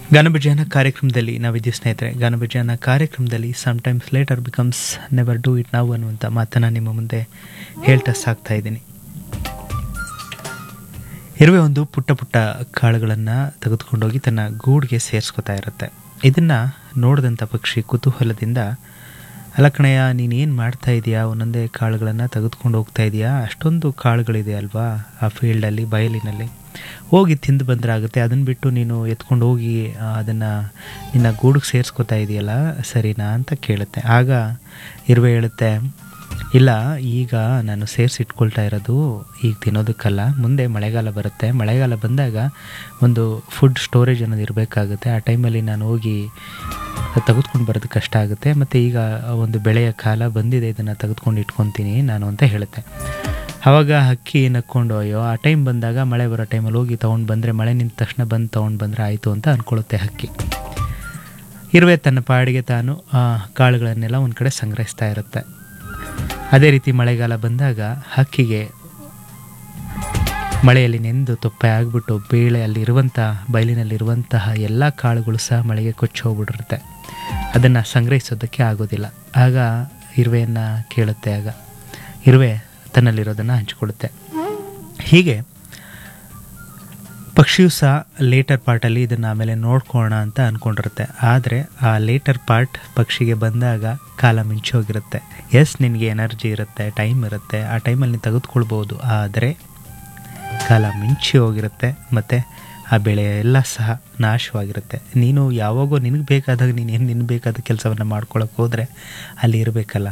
ಗಾನಭಜನ ಕಾರ್ಯಕ್ರಮದಲ್ಲಿ ನಾವಿದ್ದೀವಿ ಸ್ನೇಹಿತರೆ ಗಾನಭಜನ ಕಾರ್ಯಕ್ರಮದಲ್ಲಿ sometimes later becomes never do it ನಾವು ಅನ್ನುವಂಥ ಮಾತನ್ನು ನಿಮ್ಮ ಮುಂದೆ ಹೇಳ್ತಾ ಸಾಕ್ತಾ ಇದ್ದೀನಿ ಇರುವೆ ಒಂದು ಪುಟ್ಟ ಪುಟ್ಟ ಕಾಳುಗಳನ್ನು ತೆಗೆದುಕೊಂಡೋಗಿ ತನ್ನ ಗೂಡಿಗೆ ಸೇರಿಸ್ಕೊತಾ ಇರುತ್ತೆ ಇದನ್ನು ನೋಡಿದಂಥ ಪಕ್ಷಿ ಕುತೂಹಲದಿಂದ ಅಲ್ಲ ಕಣಯ್ಯ ನೀನು ಏನು ಮಾಡ್ತಾ ಇದೀಯಾ ಒಂದೊಂದೇ ಕಾಳುಗಳನ್ನು ತೆಗೆದುಕೊಂಡು ಹೋಗ್ತಾ ಇದೆಯಾ ಅಷ್ಟೊಂದು ಕಾಳುಗಳಿದೆ ಅಲ್ವಾ ಆ ಫೀಲ್ಡಲ್ಲಿ ಬಯಲಿನಲ್ಲಿ ಹೋಗಿ ತಿಂದು ಬಂದರೆ ಆಗುತ್ತೆ ಅದನ್ನು ಬಿಟ್ಟು ನೀನು ಎತ್ಕೊಂಡು ಹೋಗಿ ಅದನ್ನು ನಿನ್ನ ಗೂಡಿಗೆ ಸೇರಿಸ್ಕೊತಾ ಇದೆಯಲ್ಲ ಸರಿನಾ ಅಂತ ಕೇಳುತ್ತೆ ಆಗ ಇರುವೆ ಹೇಳುತ್ತೆ ಇಲ್ಲ ಈಗ ನಾನು ಸೇರಿಸಿಟ್ಕೊಳ್ತಾ ಇರೋದು ಈಗ ತಿನ್ನೋದಕ್ಕಲ್ಲ ಮುಂದೆ ಮಳೆಗಾಲ ಬರುತ್ತೆ ಮಳೆಗಾಲ ಬಂದಾಗ ಒಂದು ಫುಡ್ ಸ್ಟೋರೇಜ್ ಅನ್ನೋದು ಇರಬೇಕಾಗುತ್ತೆ ಆ ಟೈಮಲ್ಲಿ ನಾನು ಹೋಗಿ ತೆಗೆದುಕೊಂಡು ಬರೋದು ಕಷ್ಟ ಆಗುತ್ತೆ ಮತ್ತು ಈಗ ಒಂದು ಬೆಳೆಯ ಕಾಲ ಬಂದಿದೆ ಇದನ್ನು ತೆಗೆದುಕೊಂಡು ಇಟ್ಕೊತೀನಿ ನಾನು ಅಂತ ಹೇಳುತ್ತೆ ಆವಾಗ ಹಕ್ಕಿ ನಕ್ಕೊಂಡು ಅಯ್ಯೋ ಆ ಟೈಮ್ ಬಂದಾಗ ಮಳೆ ಬರೋ ಟೈಮಲ್ಲಿ ಹೋಗಿ ತೊಗೊಂಡು ಬಂದರೆ ಮಳೆ ನಿಂತ ತಕ್ಷಣ ಬಂದು ತೊಗೊಂಡು ಬಂದರೆ ಆಯಿತು ಅಂತ ಅಂದ್ಕೊಳ್ಳುತ್ತೆ ಹಕ್ಕಿ ಇರುವೆ ತನ್ನ ಪಾಡಿಗೆ ತಾನು ಆ ಕಾಳುಗಳನ್ನೆಲ್ಲ ಒಂದು ಕಡೆ ಸಂಗ್ರಹಿಸ್ತಾ ಇರುತ್ತೆ ಅದೇ ರೀತಿ ಮಳೆಗಾಲ ಬಂದಾಗ ಹಕ್ಕಿಗೆ ಮಳೆಯಲ್ಲಿ ನೆಂದು ತೊಪ್ಪೆ ಆಗಿಬಿಟ್ಟು ಬೇಳೆ ಅಲ್ಲಿರುವಂಥ ಬಯಲಿನಲ್ಲಿರುವಂತಹ ಎಲ್ಲ ಕಾಳುಗಳು ಸಹ ಮಳೆಗೆ ಕೊಚ್ಚಿ ಹೋಗ್ಬಿಟ್ಟಿರುತ್ತೆ ಅದನ್ನು ಸಂಗ್ರಹಿಸೋದಕ್ಕೆ ಆಗೋದಿಲ್ಲ ಆಗ ಇರುವೆಯನ್ನು ಕೇಳುತ್ತೆ ಆಗ ಇರುವೆ ತನ್ನಲ್ಲಿರೋದನ್ನು ಹಂಚಿಕೊಳ್ಳುತ್ತೆ ಹೀಗೆ ಪಕ್ಷಿಯು ಸಹ ಲೇಟರ್ ಪಾರ್ಟಲ್ಲಿ ಇದನ್ನು ಆಮೇಲೆ ನೋಡ್ಕೊಳ್ಳೋಣ ಅಂತ ಅಂದ್ಕೊಂಡಿರುತ್ತೆ ಆದರೆ ಆ ಲೇಟರ್ ಪಾರ್ಟ್ ಪಕ್ಷಿಗೆ ಬಂದಾಗ ಕಾಲ ಮಿಂಚಿ ಹೋಗಿರುತ್ತೆ ಎಸ್ ನಿನಗೆ ಎನರ್ಜಿ ಇರುತ್ತೆ ಟೈಮ್ ಇರುತ್ತೆ ಆ ಟೈಮಲ್ಲಿ ನೀನು ತೆಗೆದುಕೊಳ್ಬೋದು ಆದರೆ ಕಾಲ ಮಿಂಚಿ ಹೋಗಿರುತ್ತೆ ಮತ್ತು ಆ ಬೆಳೆ ಎಲ್ಲ ಸಹ ನಾಶವಾಗಿರುತ್ತೆ ನೀನು ಯಾವಾಗೋ ನಿನಗೆ ಬೇಕಾದಾಗ ನೀನು ಏನು ನಿನಗೆ ಬೇಕಾದ ಕೆಲಸವನ್ನು ಮಾಡ್ಕೊಳಕ್ಕೆ ಹೋದರೆ ಅಲ್ಲಿ ಇರಬೇಕಲ್ಲ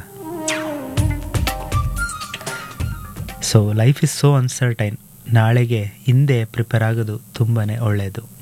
so life is so uncertain ನಾಳೆಗೆ ಹಿಂದೆ ಪ್ರಿಪೇರ್ ಆಗೋದು ತುಂಬಾ ಒಳ್ಳೆಯದು